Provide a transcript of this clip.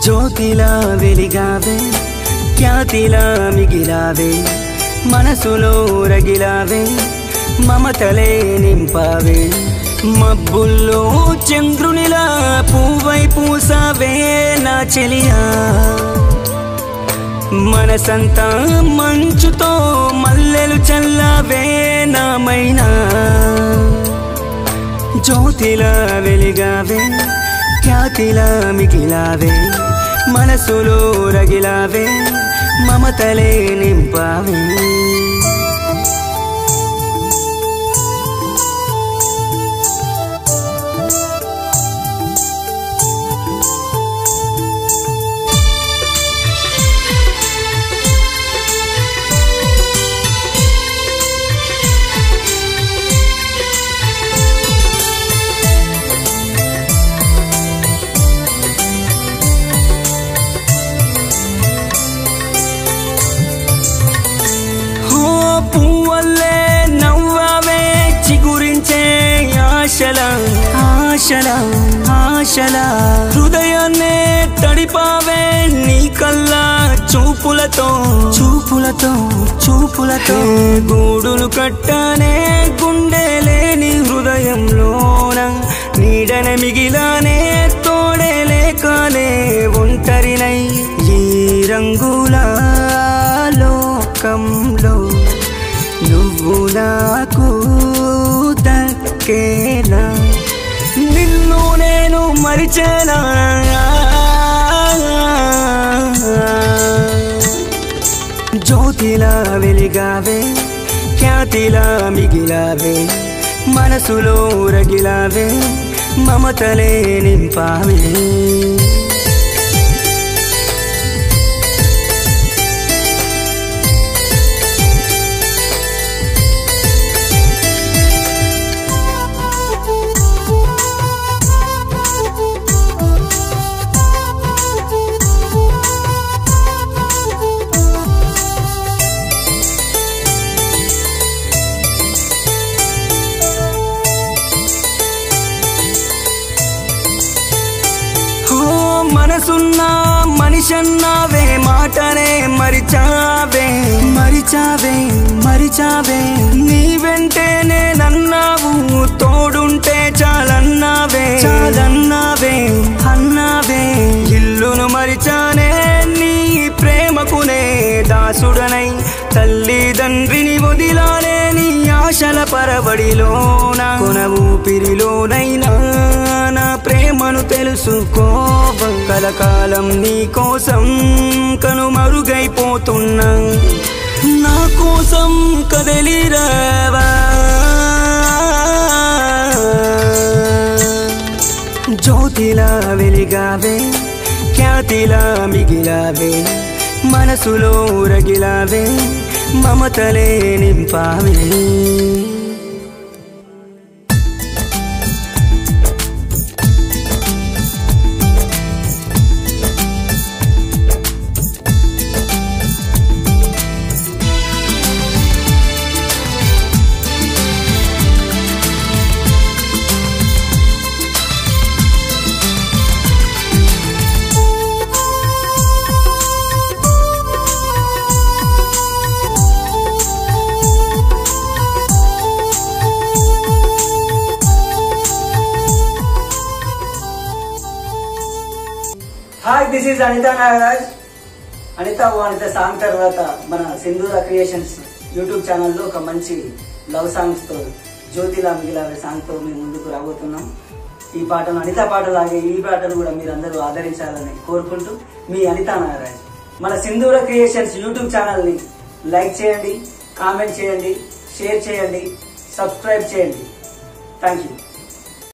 జ్యోతిలా వెలిగావే ఖ్యాతిలా మిగిలావే మనసులో రగిలావే మమతలే నింపావే మబ్బుల్లో చంద్రునిలా పువ్వై పూసావే నా చెలియా మనసంతా మంచుతో మల్లెలు చల్లావే నామైనా జ్యోతిలా వెలిగావే ఖ్యాతిలా మిగిలావే మనసులో రగిలావే మమతలే నింపావే హో పువ్వల్లే నవ్వావే చిగురించే ఆశల ఆశల ఆశల హృదయాన్నే తడిపావే నీ కల్లా చూపులతో చూపులతో చూపులతో గూడులు కట్టానే గుండె లేని హృదయంలోన నీడన మిగిలానే తోడే లేకనే ఒంటరినై ఈ రంగుల లోకంలో నువ్వు నాకు దక్కేనా నిన్ను నేను మరిచేనా జ్యోతిలా వెలిగావే ఖ్యాతిలా మిగిలావే మనసులో రగిలావే మమతలే నింపావే ఓ మనసున్న మనిషన్నావే మాటనే మరిచావే మరిచావే మరిచావే నీ వెంటేనే నన్నావు తోడుంటే చాలన్నావే చాలన్నావే అన్నావే ఇల్లును మరిచానే నీ ప్రేమకునే దాసుడనై తల్లిదండ్రిని వదిలానే నీ ఆశల పరబడిలోన కొన ఊపిరిలోనైనా నా ప్రేమను తెలుసుకోవ కలకాలం నీ కోసం కనుమరుగైపోతున్నా నా కోసం కదలిరావా జ్యోతిలా వెలిగావే ఖ్యాతిలా మిగిలావే మనసులో రగిలావే మమతలే నింపావే hi this is Anitha Nagaraj Anitha ఓ అనిత సాంగ్ తర్వాత మన సింధూర క్రియేషన్స్ యూట్యూబ్ ఛానల్లో ఒక మంచి లవ్ సాంగ్స్తో జ్యోతిలా మిగిలావే సాంగ్తో మేము ముందుకు రాబోతున్నాం ఈ పాటను అనిత పాటలాగే ఈ పాటను కూడా మీరందరూ ఆదరించాలని కోరుకుంటూ మీ అనిత నాగరాజ్ మన సింధూర క్రియేషన్స్ యూట్యూబ్ ఛానల్ని లైక్ చేయండి కామెంట్ చేయండి షేర్ చేయండి సబ్స్క్రైబ్ చేయండి థ్యాంక్ యూ